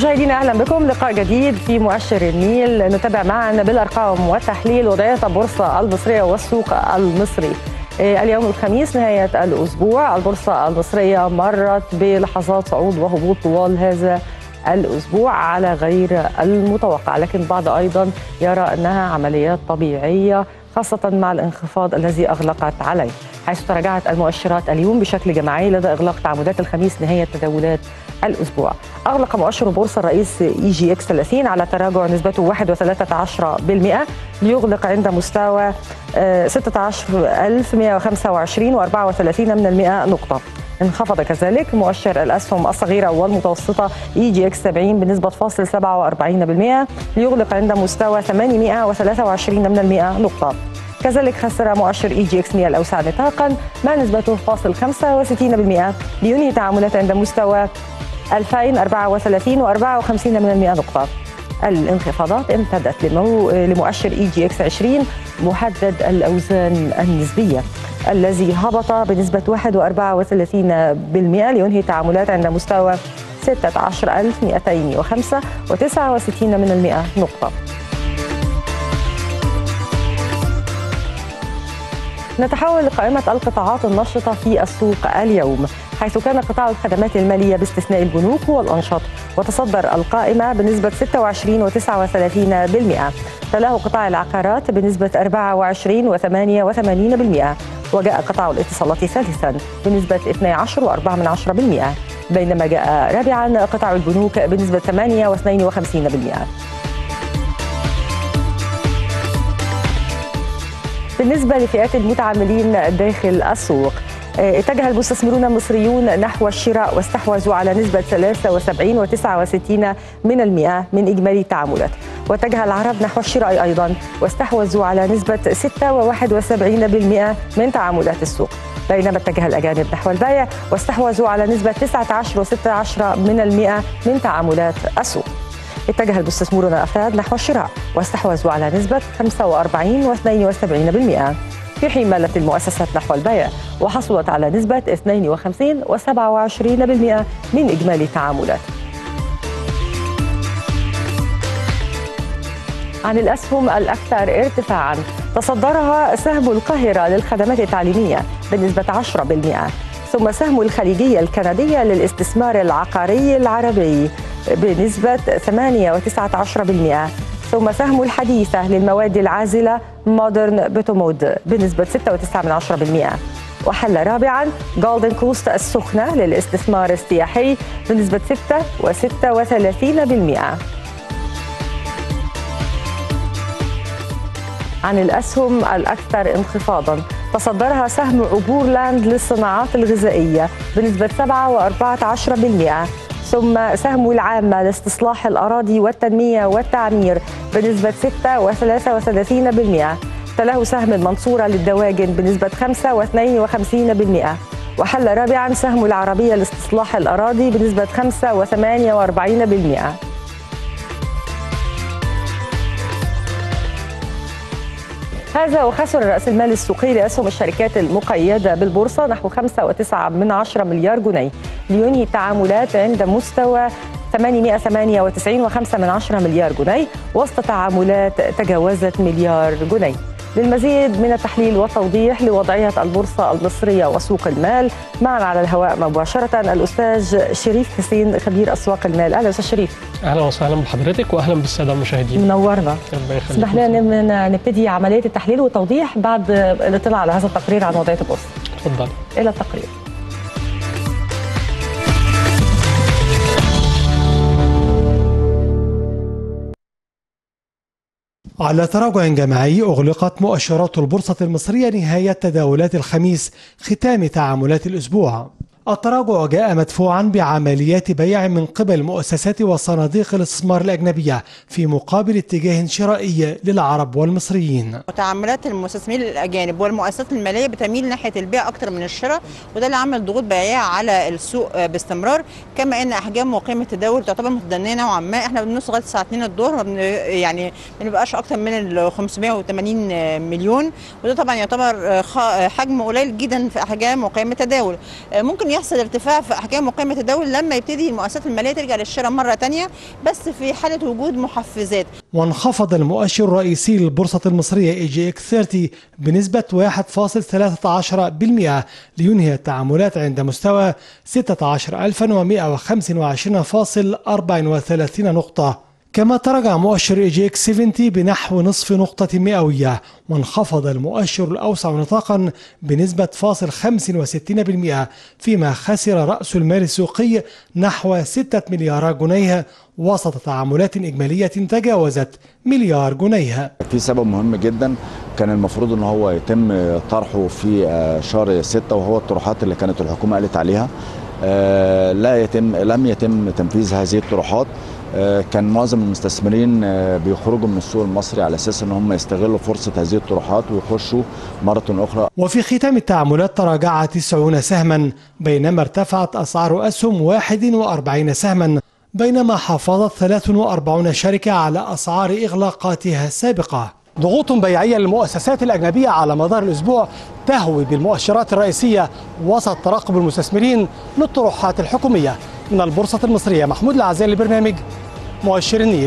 مشاهدينا اهلا بكم لقاء جديد في مؤشر النيل نتابع معا بالارقام والتحليل وضعيه البورصه المصريه والسوق المصري اليوم الخميس نهايه الاسبوع البورصه المصريه مرت بلحظات صعود وهبوط طوال هذا الاسبوع على غير المتوقع لكن البعض ايضا يرى انها عمليات طبيعيه خاصة مع الانخفاض الذي أغلقت عليه حيث تراجعت المؤشرات اليوم بشكل جماعي لدى إغلاق تعاملات الخميس نهاية تداولات الأسبوع أغلق مؤشر بورصة الرئيس إي جي إكس 30 على تراجع نسبته 1.13% ليغلق عند مستوى 16125 و34 من المئة نقطة انخفض كذلك مؤشر الاسهم الصغيره والمتوسطه اي جي اكس 70 بنسبه فاصل 47% ليغلق عند مستوى 823 من المئة نقطه كذلك خسر مؤشر اي جي اكس 100 الاوسع نطاقا ما نسبته فاصل 65% لينهي تعاملات عند مستوى 2034 و54 من المئة نقطه الانخفاضات امتدت لمو... لمؤشر اي جي اكس 20 محدد الاوزان النسبيه الذي هبط بنسبه 1.34% لينهي تعاملات عند مستوى 16205 و69 من المئة نقطة نتحول لقائمة القطاعات النشطة في السوق اليوم حيث كان قطاع الخدمات المالية باستثناء البنوك هو الأنشط وتصدر القائمة بنسبة 26 و39% تلاه قطاع العقارات بنسبة 24 و88% وجاء قطاع الاتصالات ثالثا بنسبة 12 و4% بينما جاء رابعا قطاع البنوك بنسبة 8 و52% بالنسبة لفئات المتعاملين داخل السوق اتجه المستثمرون المصريون نحو الشراء واستحوذوا على نسبة 73 و69 من المئة من إجمالي التعاملات واتجه العرب نحو الشراء أيضا واستحوذوا على نسبة 6 و71% من تعاملات السوق بينما اتجه الأجانب نحو البيع واستحوذوا على نسبة 19 و16 من المئة من تعاملات السوق اتجه المستثمرون الافراد نحو الشراء واستحوذوا على نسبه 45 و72% في حين مالت المؤسسات نحو البيع وحصلت على نسبه 52 و27% من اجمالي التعاملات. عن الاسهم الاكثر ارتفاعا تصدرها سهم القاهره للخدمات التعليميه بنسبه 10% ثم سهم الخليجيه الكنديه للاستثمار العقاري العربي بنسبة 8 و19% ثم سهم الحديثة للمواد العازلة مودرن بتومود بنسبة 6.9% وحل رابعا جولدن كوست السخنة للاستثمار السياحي بنسبة 6 و36% عن الأسهم الأكثر انخفاضا تصدرها سهم عبور لاند للصناعات الغذائية بنسبة 7 و14% ثم سهم العامة لاستصلاح الأراضي والتنمية والتعمير بنسبة 6 و33% تلاه سهم المنصورة للدواجن بنسبة 5 و52% وحل رابعا سهم العربية لاستصلاح الأراضي بنسبة 5 و48% هذا وخسر رأس المال السوقي لأسهم الشركات المقيدة بالبورصة نحو 5.9 من 10 مليار جنيه لينهي التعاملات عند مستوى 898.5 من 10 مليار جنيه وسط تعاملات تجاوزت مليار جنيه للمزيد من التحليل والتوضيح لوضعية البورصة المصرية وسوق المال معنا على الهواء مباشرة الأستاذ شريف حسين خبير أسواق المال أهلا أستاذ شريف أهلا وسهلا بحضرتك وأهلا بالسادة المشاهدين منورنا اسمح لنا نبتدي عملية التحليل والتوضيح بعد الاطلاع على هذا التقرير عن وضعية البورصة تفضل إلى التقرير على تراجع جماعي أغلقت مؤشرات البورصة المصرية نهاية تداولات الخميس ختام تعاملات الأسبوع التراجع جاء مدفوعا بعمليات بيع من قبل مؤسسات وصناديق الاستثمار الأجنبية في مقابل اتجاه شرائي للعرب والمصريين وتعاملات المستثمرين الأجانب والمؤسسات المالية بتميل ناحية البيع أكثر من الشراء وده اللي عمل ضغوط بيعية على السوق باستمرار كما أن أحجام وقيمة التداول تعتبر متدنية نوعا ما احنا بنوصل لغاية الساعة 2 الظهر يعني ما بنبقاش أكثر من ال 580 مليون وده طبعا يعتبر حجم قليل جدا في أحجام وقيمة التداول ممكن يحصل ارتفاع في احجام وقيمه التداول لما يبتدي المؤسسات الماليه ترجع للشراء مره تانية بس في حاله وجود محفزات وانخفض المؤشر الرئيسي للبورصة المصرية اي جي اكس 30 بنسبة 1.13% لينهي التعاملات عند مستوى 16125.34 نقطة كما تراجع مؤشر اي جي اكس 70 بنحو نصف نقطة مئوية وانخفض المؤشر الأوسع نطاقا بنسبة فاصل 65% فيما خسر رأس المال السوقي نحو 6 مليارات جنيه وسط تعاملات إجمالية تجاوزت مليار جنيه في سبب مهم جدا كان المفروض ان هو يتم طرحه في آه، شهر ستة وهو الطروحات اللي كانت الحكومه قالت عليها آه، لا يتم لم يتم تنفيذ هذه الطروحات آه، كان معظم المستثمرين آه، بيخرجوا من السوق المصري على اساس ان هم يستغلوا فرصه هذه الطروحات ويخشوا مره اخرى وفي ختام التعاملات تراجع 90 سهما بينما ارتفعت أسعار أسهم 41 سهما بينما حافظت 43 شركة على أسعار إغلاقاتها السابقة ضغوط بيعية للمؤسسات الأجنبية على مدار الأسبوع تهوي بالمؤشرات الرئيسية وسط ترقب المستثمرين للطروحات الحكومية من البورصة المصرية محمود العزيز لبرنامج مؤشر النيل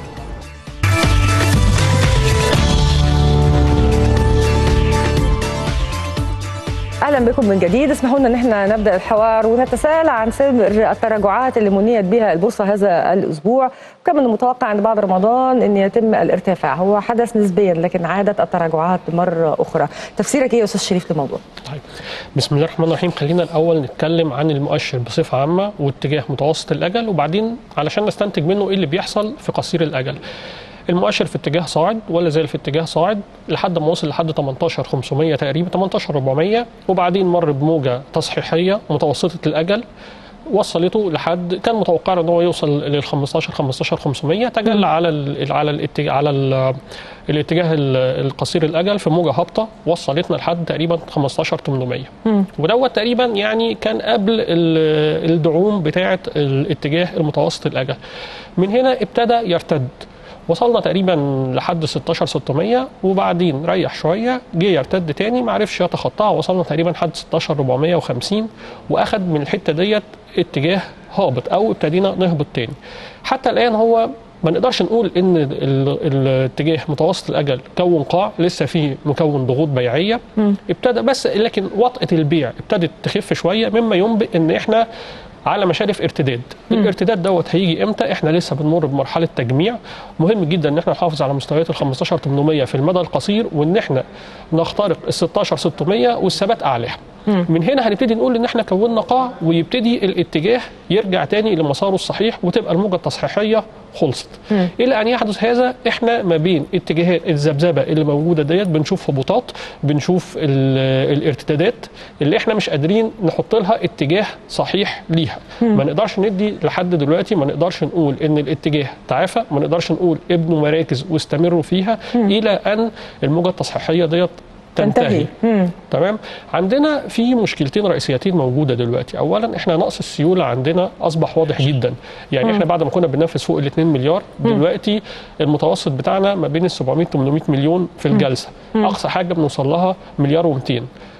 اهلا بكم من جديد اسمحوا لنا ان احنا نبدا الحوار ونتساءل عن سر التراجعات اللي منيت بها البورصه هذا الاسبوع وكان من المتوقع عند بعد رمضان ان يتم الارتفاع هو حدث نسبيا لكن عادت التراجعات مره اخرى تفسيرك ايه يا استاذ شريف للموضوع طيب بسم الله الرحمن الرحيم خلينا الاول نتكلم عن المؤشر بصفه عامه واتجاه متوسط الاجل وبعدين علشان نستنتج منه ايه اللي بيحصل في قصير الاجل المؤشر في اتجاه صاعد ولا زال في اتجاه صاعد لحد ما وصل لحد 18500 تقريبا 18400 وبعدين مر بموجه تصحيحيه متوسطه الاجل وصلته لحد كان متوقع ان هو يوصل لل 15 15 500 تجلى على ال على الاتجاه على ال الاتجاه ال- القصير الاجل في موجه هابطه وصلتنا لحد تقريبا 15 800 ودوت تقريبا يعني كان قبل ال- الدعوم بتاعه الاتجاه المتوسط الاجل من هنا ابتدى يرتد وصلنا تقريبا لحد 16 600 وبعدين ريح شويه جه يرتد تاني ما عرفش يتخطاها وصلنا تقريبا لحد 16 450 واخد من الحته ديت اتجاه هابط او ابتدينا نهبط تاني حتى الان هو ما نقدرش نقول ان ال- ال- الاتجاه متوسط الاجل كون قاع لسه فيه مكون ضغوط بيعيه ابتدى بس لكن وطأة البيع ابتدت تخف شويه مما ينبئ ان احنا على مشارف ارتداد الارتداد دوت هيجي امتى احنا لسه بنمر بمرحله تجميع مهم جدا ان احنا نحافظ على مستويات ال 15 800 في المدى القصير وان احنا نخترق ال 16 600 والثبات اعلاها من هنا هنبتدي نقول ان احنا كونا قاع ويبتدي الاتجاه يرجع تاني لمساره الصحيح وتبقى الموجه التصحيحيه خلصت الى ان يحدث هذا احنا ما بين اتجاهات الذبذبه اللي موجوده ديت بنشوف هبوطات بنشوف ال- الارتدادات اللي احنا مش قادرين نحط لها اتجاه صحيح ليها ما نقدرش ندي لحد دلوقتي ما نقدرش نقول ان الاتجاه تعافى ما نقدرش نقول ابنوا مراكز واستمروا فيها الى ان الموجه التصحيحيه ديت تنتهي مم. تمام عندنا في مشكلتين رئيسيتين موجوده دلوقتي اولا احنا نقص السيوله عندنا اصبح واضح جدا يعني احنا بعد ما كنا بننفذ فوق ال 2 مليار دلوقتي المتوسط بتاعنا ما بين ال 700 800 مليون في الجلسه اقصى حاجه بنوصل لها مليار و200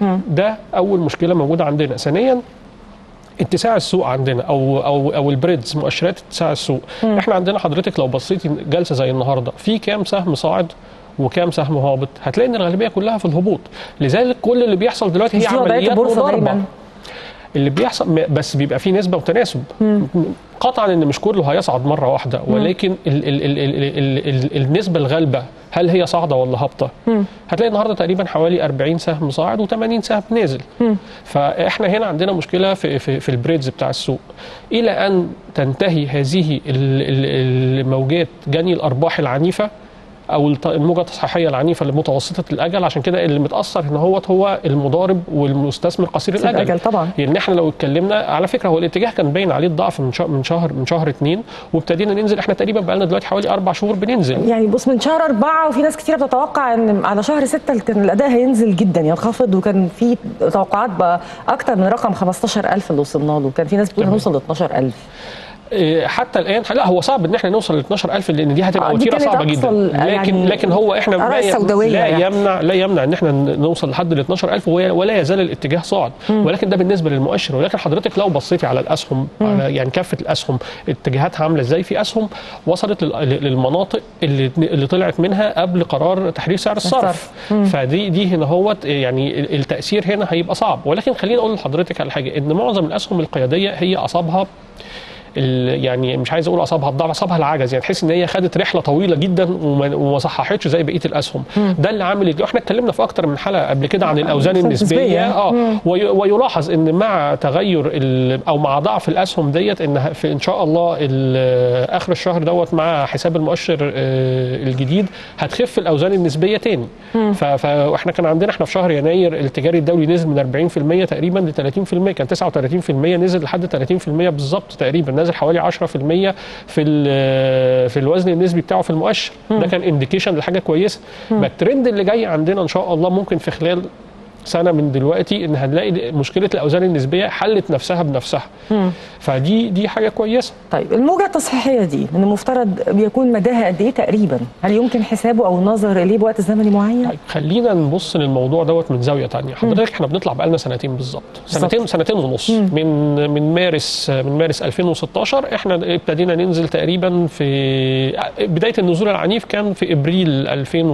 ده اول مشكله موجوده عندنا ثانيا اتساع السوق عندنا او او او البريدز مؤشرات اتساع السوق احنا عندنا حضرتك لو بصيتي جلسه زي النهارده في كام سهم صاعد وكام سهم هابط هتلاقي ان الغالبيه كلها في الهبوط لذلك كل اللي بيحصل دلوقتي هي مش دي وضعية عمليات البورصة مضاربه دايماً. اللي بيحصل م- بس بيبقى فيه نسبه وتناسب قطعا ان مش كله هيصعد مره واحده ولكن ال ال ال ال ال ال النسبه الغالبه هل هي صاعده ولا هابطه هتلاقي النهارده تقريبا حوالي 40 سهم صاعد و80 سهم نازل فاحنا هنا عندنا مشكله في في, في البريدز بتاع السوق الى ان تنتهي هذه ال- ال- الموجات جني الارباح العنيفه او الت- الموجه التصحيحيه العنيفه لمتوسطه الاجل عشان كده اللي متاثر هنا هو هو المضارب والمستثمر قصير قصير الاجل الأجل طبعا. يعني احنا لو اتكلمنا على فكره هو الاتجاه كان باين عليه الضعف من شهر من شهر من شهر اتنين وابتدينا ننزل احنا تقريبا بقى لنا دلوقتي حوالي اربع شهور بننزل يعني بص من شهر أربعة وفي ناس كتيرة بتتوقع إن على شهر ستة كان الأداء هينزل جدا ينخفض وكان في توقعات بقى أكتر من رقم 15000 اللي وصلنا له كان في ناس بتقول تمام. هنوصل ل 12000 إيه، حتى الان لا هو صعب ان احنا نوصل ل 12000 لان دي هتبقى آه، دي وتيره كانت صعبه أقصى جدا ال- لكن يعني لكن هو احنا الآراء لا ي- السوداوية لا يعني. يمنع لا يمنع ان احنا نوصل لحد ال 12000 وهي- ولا يزال الاتجاه صاعد ولكن ده بالنسبه للمؤشر ولكن حضرتك لو بصيتي على الاسهم على يعني كافه الاسهم اتجاهاتها عامله ازاي في اسهم وصلت لل- للمناطق اللي اللي طلعت منها قبل قرار تحرير سعر الصرف فدي دي هنا هوت يعني ال- التاثير هنا هيبقى صعب ولكن خليني اقول لحضرتك على حاجه ان معظم الاسهم القياديه هي اصابها ال- يعني مش عايز اقول اصابها الضعف اصابها العجز يعني تحس ان هي خدت رحله طويله جدا وما وما صححتش زي بقيه الاسهم ده اللي عامل الج- احنا اتكلمنا في اكتر من حلقه قبل كده عن الاوزان النسبية. النسبيه اه وي- ويلاحظ ان مع تغير ال- او مع ضعف الاسهم ديت ان ه- في ان شاء الله ال- اخر الشهر دوت مع حساب المؤشر آه، الجديد هتخف الاوزان النسبيه تاني ف- فاحنا كان عندنا احنا في شهر يناير التجاري الدولي نزل من 40% تقريبا ل 30% كان 39% نزل لحد 30% بالظبط تقريبا نزل حوالي 10% في ال- في الوزن النسبي بتاعه في المؤشر ده كان انديكيشن لحاجه كويسه ما الترند اللي جاي عندنا ان شاء الله ممكن في خلال سنه من دلوقتي ان هنلاقي مشكله الاوزان النسبيه حلت نفسها بنفسها فدي دي حاجه كويسه طيب الموجة التصحيحية دي من المفترض بيكون مداها قد ايه تقريبا؟ هل يمكن حسابه او النظر اليه بوقت زمني معين؟ طيب خلينا نبص للموضوع دوت من زاويه تانية حضرتك احنا بنطلع بقالنا سنتين بالظبط سنتين سنتين ونص من من مارس من مارس 2016 احنا ابتدينا ننزل تقريبا في بدايه النزول العنيف كان في ابريل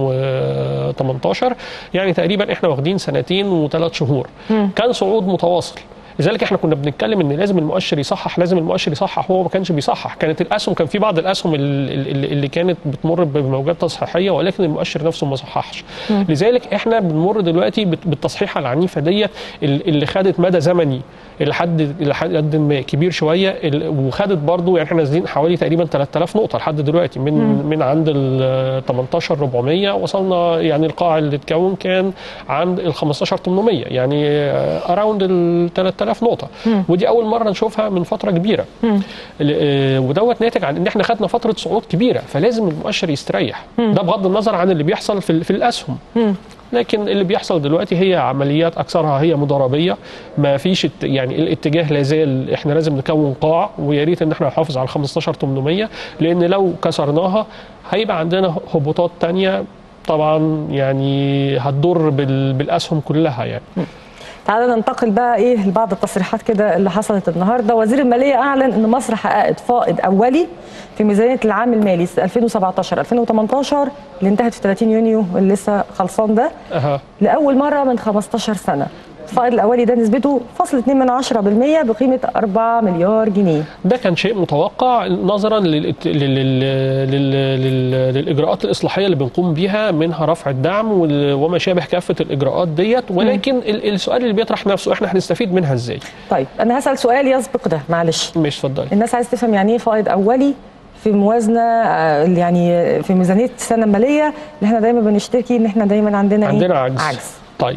2018 يعني تقريبا احنا واخدين سنتين وثلاث شهور كان صعود متواصل لذلك احنا كنا بنتكلم ان لازم المؤشر يصحح لازم المؤشر يصحح هو ما كانش بيصحح كانت الاسهم كان في بعض الاسهم ال- ال- اللي كانت بتمر بموجات تصحيحيه ولكن المؤشر نفسه ما صححش لذلك احنا بنمر دلوقتي بت- بالتصحيحه العنيفه ديت ال- اللي خدت مدى زمني لحد لحد ما كبير شويه ال- وخدت برضو يعني احنا نازلين حوالي تقريبا 3000 نقطه لحد دلوقتي من من عند ال 18400 وصلنا يعني القاع اللي اتكون كان عند ال 15800 يعني اراوند ال 3000 نقطه ودي اول مره نشوفها من فتره كبيره ال- آه، ودوت ناتج عن ان احنا خدنا فتره صعود كبيره فلازم المؤشر يستريح ده بغض النظر عن اللي بيحصل في, ال- في الاسهم لكن اللي بيحصل دلوقتي هي عمليات اكثرها هي مضاربيه ما فيش الت- يعني الاتجاه لا زال احنا لازم نكون قاع ويا ريت ان احنا نحافظ على 15800 لان لو كسرناها هيبقى عندنا هبوطات تانية طبعا يعني هتضر بال- بالاسهم كلها يعني تعالى ننتقل بقى ايه لبعض التصريحات كده اللي حصلت النهارده وزير الماليه اعلن ان مصر حققت فائض اولي في ميزانيه العام المالي 2017 2018 اللي انتهت في 30 يونيو اللي لسه خلصان ده أها. لاول مره من 15 سنه الفائض الاولي ده نسبته فاصل 2 من 10% بقيمه 4 مليار جنيه ده كان شيء متوقع نظرا للإت- لل- لل- لل- لل- للاجراءات الاصلاحيه اللي بنقوم بيها منها رفع الدعم وال- وما شابه كافه الاجراءات ديت ولكن ال- السؤال اللي بيطرح نفسه احنا هنستفيد منها ازاي؟ طيب انا هسال سؤال يسبق ده معلش مش اتفضلي الناس عايز تفهم يعني ايه فائض اولي في موازنه آه، يعني في ميزانيه السنه الماليه اللي احنا دايما بنشتكي ان احنا دايما عندنا عندنا ايه عجز. عجز طيب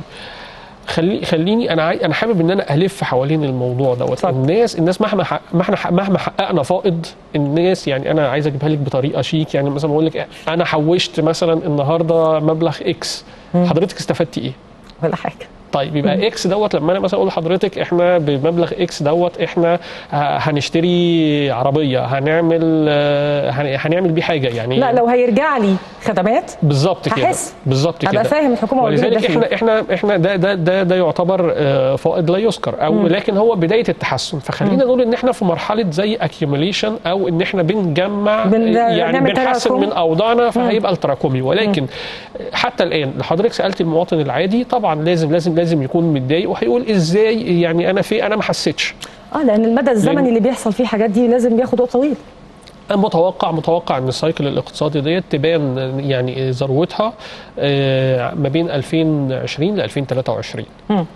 خلي خليني انا عاي... انا حابب ان انا الف حوالين الموضوع دوت اتفضل. الناس الناس مهما حق... مهما ح- مهما حققنا فائض الناس يعني انا عايز اجيبها لك بطريقه شيك يعني مثلا بقول لك انا حوشت مثلا النهارده مبلغ اكس حضرتك استفدتي ايه؟ ولا حاجه طيب يبقى اكس دوت لما انا مثلا اقول لحضرتك احنا بمبلغ اكس دوت احنا ه- هنشتري عربيه هنعمل آه، هن- هنعمل بيه حاجه يعني لا لو هيرجع لي خدمات بالظبط كده هحس. بالظبط كده ابقى فاهم الحكومه وجهة ولذلك ده فين. احنا احنا احنا ده ده ده, ده يعتبر آه، فائض لا يذكر او لكن هو بدايه التحسن فخلينا نقول ان احنا في مرحله زي اكيوميليشن او ان احنا بنجمع بن- يعني نعمل بنحسن تراكم. من اوضاعنا فهيبقى التراكمي ولكن حتى الان لو حضرتك سالت المواطن العادي طبعا لازم لازم لازم يكون متضايق وهيقول ازاي يعني انا في انا ما حسيتش اه لان المدى الزمني لأن- اللي بيحصل فيه حاجات دي لازم بياخد وقت طويل أنا متوقع متوقع ان السايكل الاقتصادي ديت تبان يعني ذروتها آه، ما بين 2020 ل 2023 مم.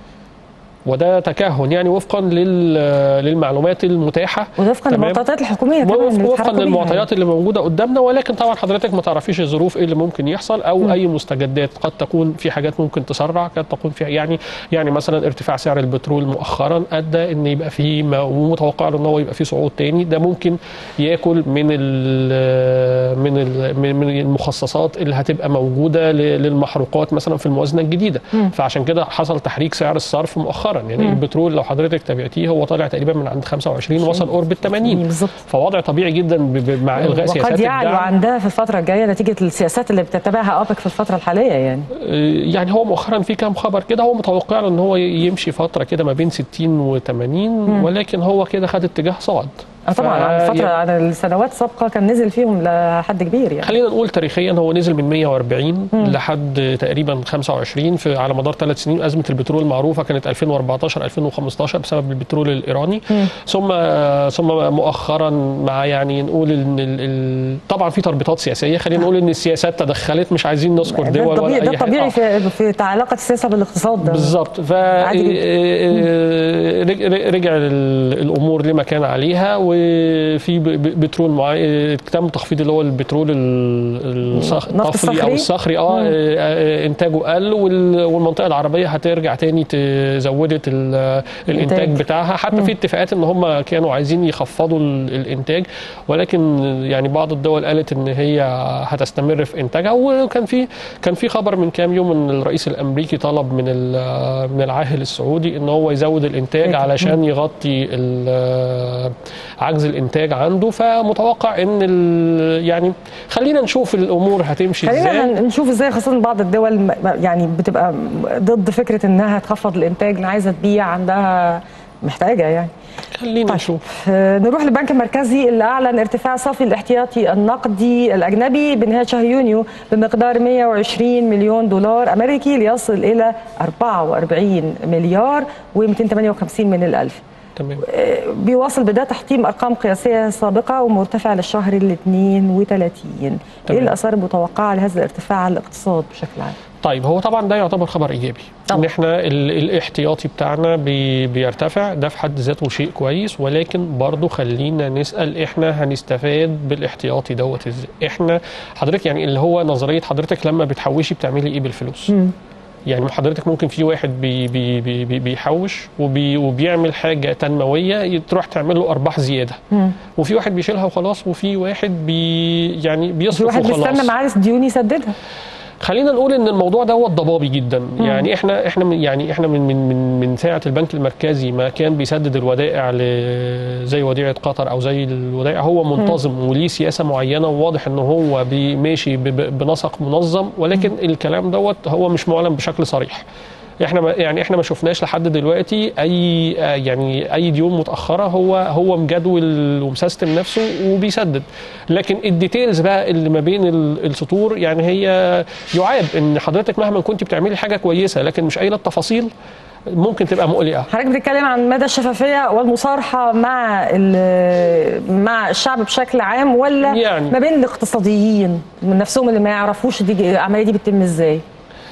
وده تكهن يعني وفقا لل- للمعلومات المتاحه ووفقا تمام. للمعطيات الحكوميه كمان وفق- اللي وفقا بيتحركوا بيها للمعطيات اللي موجوده قدامنا ولكن طبعا حضرتك ما تعرفيش الظروف ايه اللي ممكن يحصل او اي مستجدات قد تكون في حاجات ممكن تسرع قد تكون في يعني يعني مثلا ارتفاع سعر البترول مؤخرا ادى ان يبقى في ما- ومتوقع له ان هو يبقى في صعود تاني ده ممكن ياكل من ال من ال من- من المخصصات اللي هتبقى موجوده ل- للمحروقات مثلا في الموازنه الجديده فعشان كده حصل تحريك سعر الصرف مؤخرا مؤخرا يعني مم. البترول لو حضرتك تابعتيه هو طالع تقريبا من عند 25 وصل قرب ال 80 بالظبط فوضع طبيعي جدا ب- ب- مع الغاء سياسات وقد يعلو الدعم عندها في الفتره الجايه نتيجه السياسات اللي بتتبعها اوبك في الفتره الحاليه يعني يعني هو مؤخرا في كام خبر كده هو متوقع له ان هو يمشي فتره كده ما بين 60 و80 ولكن هو كده خد اتجاه صاعد آه طبعا ف- عن فتره يعني عن السنوات السابقه كان نزل فيهم لحد كبير يعني خلينا نقول تاريخيا هو نزل من 140 لحد تقريبا 25 في على مدار ثلاث سنين ازمه البترول معروفه كانت 2014 2015 بسبب البترول الايراني ثم ثم مؤخرا مع يعني نقول ان ال- ال- طبعا في تربيطات سياسيه خلينا نقول ان السياسات تدخلت مش عايزين نذكر ده دول ولا الطبيعي ده اي حاجه الطبيعي آه. في في علاقه السياسه بالاقتصاد ده بالظبط ف عادي جدا. آه، رج- رج- رجع ال- الامور لما كان عليها وفي ب- ب- بترول معين تم تخفيض اللي هو البترول ال- الصخ- النفط الطفلي او الصخري؟ الصخري اه آه، انتاجه قل وال- والمنطقه العربيه هترجع تاني ت- زودت ال- الانتاج إنتاج. بتاعها حتى في اتفاقات ان هم كانوا عايزين يخفضوا ال- الانتاج ولكن يعني بعض الدول قالت ان هي هتستمر في انتاجها وكان في كان في خبر من كام يوم ان الرئيس الامريكي طلب من ال- من العاهل السعودي ان هو يزود الانتاج إنتاج. علشان يغطي ال- عجز الانتاج عنده فمتوقع ان ال- يعني خلينا نشوف الامور هتمشي خلينا ازاي هن- نشوف ازاي خاصه بعض الدول م- يعني بتبقى ضد فكره انها تخفض الانتاج إنها عايزه تبيع عندها محتاجه يعني خلينا طيب. نشوف آه، نروح للبنك المركزي اللي اعلن ارتفاع صافي الاحتياطي النقدي الاجنبي بنهايه شهر يونيو بمقدار 120 مليون دولار امريكي ليصل الى 44 مليار و258 من الالف تمام آه، بيواصل بده تحطيم ارقام قياسيه سابقه ومرتفع للشهر ال 32 ايه تمام. الاثار المتوقعه لهذا الارتفاع على الاقتصاد بشكل عام طيب هو طبعا ده يعتبر خبر ايجابي طبعا. ان احنا ال- الاحتياطي بتاعنا بي بيرتفع ده في حد ذاته شيء كويس ولكن برضه خلينا نسال احنا هنستفاد بالاحتياطي دوت ازاي احنا حضرتك يعني اللي هو نظريه حضرتك لما بتحوشي بتعملي ايه بالفلوس مم. يعني حضرتك ممكن في واحد بي بي بي بي بيحوش وبي وبيعمل حاجه تنمويه تروح تعمل له ارباح زياده مم. وفي واحد بيشيلها وخلاص وفي واحد بي يعني في بيصرف واحد وخلاص بيستنى معاه ديون يسددها خلينا نقول ان الموضوع دوت ضبابي جدا يعني احنا احنا من يعني احنا من من من من ساعه البنك المركزي ما كان بيسدد الودائع ل- زي وديعه قطر او زي الودائع هو منتظم وليه سياسه معينه وواضح ان هو بي- ماشي ب- ب- بنسق منظم ولكن الكلام دوت هو مش معلن بشكل صريح احنا ما يعني احنا ما شفناش لحد دلوقتي اي آه يعني اي ديون متاخره هو هو مجدول ومسيستم نفسه وبيسدد لكن الديتيلز بقى اللي ما بين ال- السطور يعني هي يعاب ان حضرتك مهما كنت بتعملي حاجه كويسه لكن مش قايله التفاصيل ممكن تبقى مقلقه حضرتك بتتكلم عن مدى الشفافيه والمصارحه مع ال- مع الشعب بشكل عام ولا يعني. ما بين الاقتصاديين من نفسهم اللي ما يعرفوش دي العمليه دي بتتم ازاي؟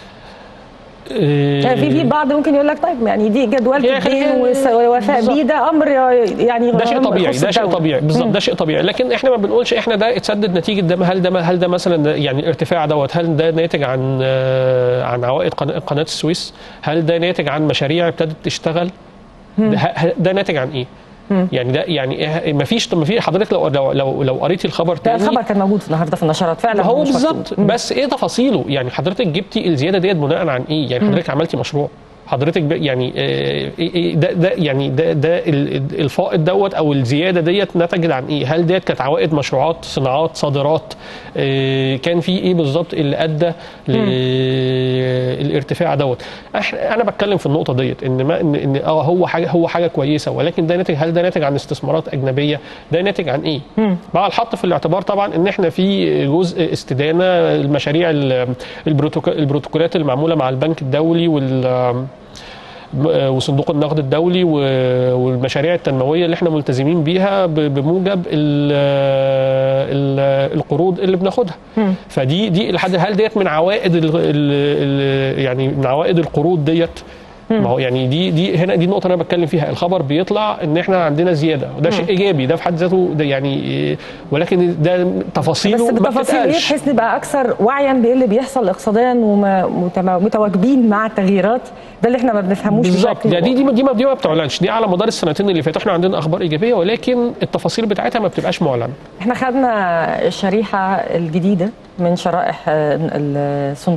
يعني في في بعض ممكن يقول لك طيب يعني دي جدول هي الدين خلينا- وس- والوفاء بيه ده امر يعني ده شيء أمر طبيعي يخص ده شيء الدولة. طبيعي بالظبط مم. ده شيء طبيعي لكن احنا ما بنقولش احنا ده اتسدد نتيجه ده هل ده هل ده مثلا يعني الارتفاع دوت هل ده ناتج عن آه، عن عوائد قناه قناة السويس هل ده ناتج عن مشاريع ابتدت تشتغل ده, ه- ده ناتج عن ايه يعني ده يعني ما فيش ما في حضرتك لو لو لو, لو قريتي الخبر ده تاني الخبر كان موجود النهارده في النشرات فعلا هو مش مكتوب. بالظبط مم. بس ايه تفاصيله يعني حضرتك جبتي الزياده ديت بناء عن ايه يعني حضرتك عملتي مشروع حضرتك ب- يعني آه، إيه- إيه ده ده يعني ده ده ال- ال- الفائض دوت او الزياده ديت نتجت عن ايه؟ هل ديت كانت عوائد مشروعات صناعات صادرات آه، كان في ايه بالظبط اللي ادى للارتفاع دوت؟ احنا انا بتكلم في النقطه ديت ان ما ان, إن اه هو حاجه هو حاجه كويسه ولكن ده ناتج هل ده ناتج عن استثمارات اجنبيه؟ ده ناتج عن ايه؟ مع الحط في الاعتبار طبعا ان احنا في جزء استدانه المشاريع ال- البروتوكو- البروتوكولات المعموله مع البنك الدولي وال وصندوق النقد الدولي و- والمشاريع التنمويه اللي احنا ملتزمين بيها ب- بموجب ال- ال- القروض اللي بناخدها فدي دي لحد هل ديت من عوائد ال ال يعني من عوائد القروض ديت ما هو يعني دي دي هنا دي النقطه اللي انا بتكلم فيها الخبر بيطلع ان احنا عندنا زياده وده شيء ايجابي ده في حد ذاته ده يعني ولكن ده تفاصيله بس ما بالتفاصيل ايه بتتقالش. بحيث نبقى اكثر وعيا بايه اللي بيحصل اقتصاديا ومتواجبين مع التغييرات ده اللي احنا ما بنفهموش بالظبط بشكل ده دي دي دي ما دي ما بتعلنش دي على مدار السنتين اللي فاتوا احنا عندنا اخبار ايجابيه ولكن التفاصيل بتاعتها ما بتبقاش معلنه احنا خدنا الشريحه الجديده من شرائح آه، الصندوق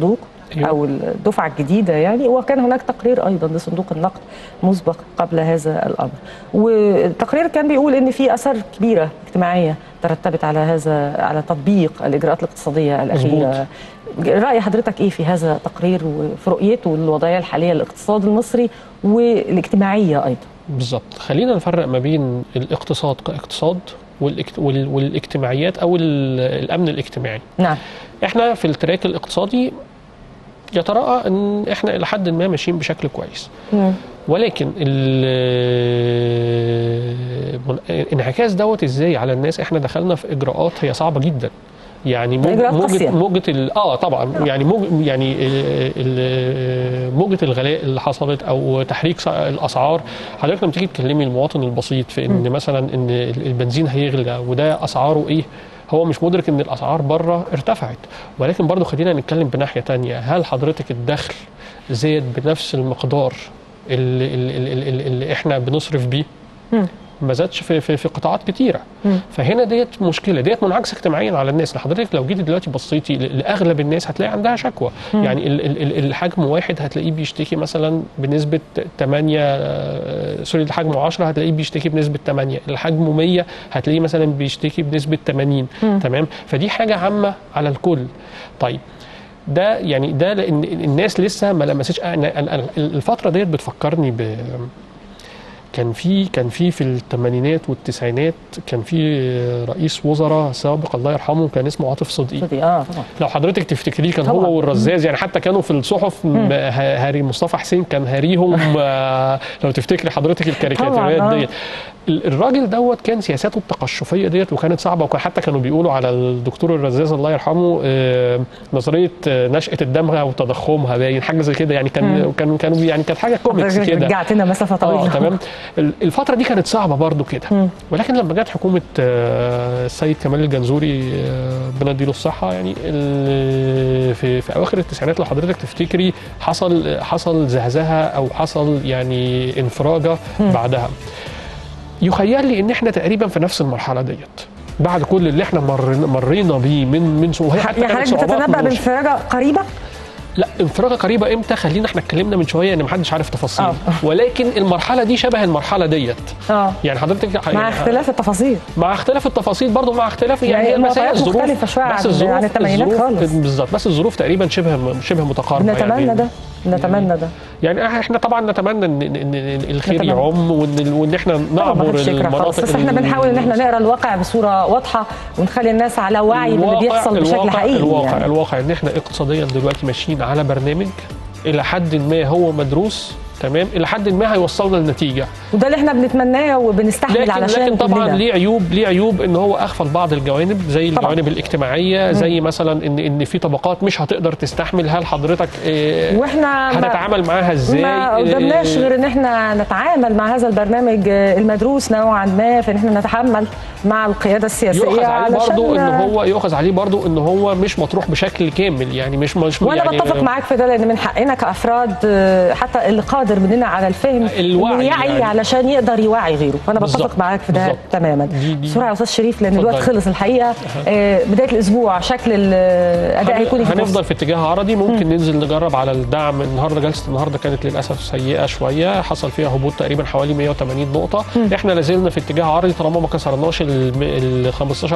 أيوة. او الدفعه الجديده يعني وكان هناك تقرير ايضا لصندوق النقد مسبق قبل هذا الامر والتقرير كان بيقول ان في اثار كبيره اجتماعيه ترتبت على هذا على تطبيق الاجراءات الاقتصاديه الاخيره راي حضرتك ايه في هذا التقرير وفي رؤيته للوضعيه الحاليه للاقتصاد المصري والاجتماعيه ايضا بالظبط خلينا نفرق ما بين الاقتصاد كاقتصاد والاجت- وال- والاجتماعيات او ال- الامن الاجتماعي نعم احنا في التراك الاقتصادي يتراءى ان احنا الى حد ما ماشيين بشكل كويس مم. ولكن ال- من- انعكاس دوت ازاي على الناس احنا دخلنا في اجراءات هي صعبه جدا يعني موج- إجراءات قاسية. موجة موجة ال- اه طبعا يعني موج يعني ال- ال- موجة الغلاء اللي حصلت او تحريك س- الاسعار حضرتك لما تيجي تكلمي المواطن البسيط في ان مثلا ان البنزين هيغلى وده اسعاره ايه هو مش مدرك ان الاسعار بره ارتفعت ولكن برضو خلينا نتكلم بناحيه تانية هل حضرتك الدخل زاد بنفس المقدار اللي, اللي, اللي, اللي احنا بنصرف بيه مم. ما زادش في, في, في قطاعات كتيره مم. فهنا ديت مشكله ديت منعكسه اجتماعيا على الناس حضرتك لو جيتي دلوقتي بصيتي ل- لاغلب الناس هتلاقي عندها شكوى يعني ال- ال- ال- الحجم واحد هتلاقيه بيشتكي مثلا بنسبه 8 آه، سوري الحجم 10 هتلاقيه بيشتكي بنسبه 8 الحجم 100 هتلاقيه مثلا بيشتكي بنسبه 80 تمام فدي حاجه عامه على الكل طيب ده يعني ده لان الناس لسه ما لمستش أنا- أنا- أنا الفتره ديت بتفكرني ب كان في كان في في الثمانينات والتسعينات كان في رئيس وزراء سابق الله يرحمه كان اسمه عاطف صدقي صدق اه طبعا لو حضرتك تفتكريه كان طبعاً. هو والرزاز يعني حتى كانوا في الصحف م- ه- هاري مصطفى حسين كان هاريهم آه، لو تفتكري حضرتك طبعاً، الكاريكاتيرات آه. ديت ال- الراجل دوت كان سياساته التقشفيه ديت وكانت صعبه وكان حتى كانوا بيقولوا على الدكتور الرزاز الله يرحمه آه، نظريه آه، نشاه الدمغه وتضخمها باين حاجه زي كده يعني كان كانوا كانوا يعني كانت حاجه كوميكس حضرتك كده رجعتنا مسافه طويله اه تمام ال- الفتره دي كانت صعبه برضو كده ولكن لما جت حكومه آه، السيد كمال الجنزوري آه، ربنا يديله الصحه يعني ال- في في اواخر التسعينات لو حضرتك تفتكري حصل حصل زهزهه او حصل يعني انفراجه بعدها يخيل لي ان احنا تقريبا في نفس المرحله ديت بعد كل اللي احنا مر- مرينا بيه من من سو- وهي حتى يعني كانت حضرتك صعوبات بتتنبأ مش- بانفراجه قريبه لا انفراجه قريبه امتى خلينا احنا اتكلمنا من شويه ان محدش عارف تفاصيل آه. ولكن المرحله دي شبه المرحله ديت اه يعني حضرتك مع يعني اختلاف التفاصيل مع اختلاف التفاصيل برضه مع اختلاف يعني يعني, هي بس هي المعطيات الظروف مختلفة شوية بس عن- الظروف عن التمانينات الظروف- خالص. بالظبط بس الظروف تقريبا شبه شبه متقاربه نتمنى يعني ده نتمنى ده يعني احنا طبعا نتمنى ان ان إن الخير نتمنى. يعم وان وان احنا طبعاً نعبر محدش يكره خالص المناطق بس احنا ال- بنحاول ان احنا نقرا الواقع بصوره واضحه ونخلي الناس على وعي باللي الواقع- بيحصل بشكل الواقع حقيقي الواقع يعني. الواقع ان احنا اقتصاديا دلوقتي ماشيين على برنامج الى حد ما هو مدروس تمام الى حد ما هيوصلنا لنتيجه وده اللي احنا بنتمناه وبنستحمل لكن علشان لكن طبعا كلنا. ليه عيوب ليه عيوب ان هو اغفل بعض الجوانب زي طبعاً. الجوانب الاجتماعيه زي مثلا ان ان في طبقات مش هتقدر تستحمل هل حضرتك آه، واحنا ما- هتتعامل معاها ازاي ما آه، قدامناش غير ان احنا نتعامل مع هذا البرنامج آه، المدروس نوعا ما في ان احنا نتحمل مع القياده السياسيه يؤخذ عليه علشان برضه ان هو يؤخذ عليه برضه ان هو مش مطروح بشكل كامل يعني مش مش وانا يعني بتفق معاك في ده لان من حقنا كافراد آه، حتى اللي قادر مننا على الفهم الوعي إنه يعي يعني. علشان يقدر يوعي غيره فانا بتفق بالظبط. معاك في ده بالظبط. تماما دي- دي- بسرعه يا استاذ شريف لان اتفضلي. الوقت خلص الحقيقه آه، بدايه الاسبوع شكل الاداء هن- هيكون إيه في هنفضل مصر؟ في اتجاه عرضي ممكن ننزل نجرب على الدعم النهارده جلسه النهارده كانت للاسف سيئه شويه حصل فيها هبوط تقريبا حوالي 180 نقطه احنا لازلنا في اتجاه عرضي طالما ما كسرناش ال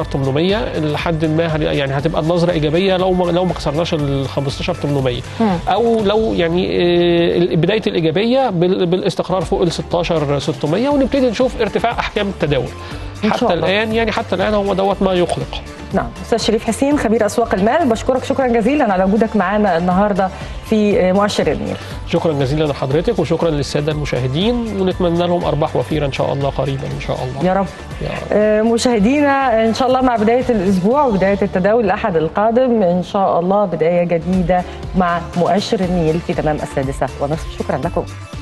15800 لحد ما هن- يعني هتبقى النظره ايجابيه لو ما لو ما كسرناش ال 15800 او لو يعني آه، بدايه الايجابيه بال- بالاستقرار فوق ال 16600 ونبتدي نشوف ارتفاع احكام التداول إن شاء حتى الله. الان يعني حتى الان هو دوت ما يقلق نعم استاذ شريف حسين خبير اسواق المال بشكرك شكرا جزيلا على وجودك معنا النهارده في آه، مؤشر النيل شكرا جزيلا لحضرتك وشكرا للساده المشاهدين ونتمنى لهم ارباح وفيره ان شاء الله قريبا ان شاء الله يا رب يا رب. آه، مشاهدينا ان شاء الله مع بدايه الاسبوع وبدايه التداول الاحد القادم ان شاء الله بدايه جديده مع مؤشر النيل في تمام السادسه ونصف شكرا لكم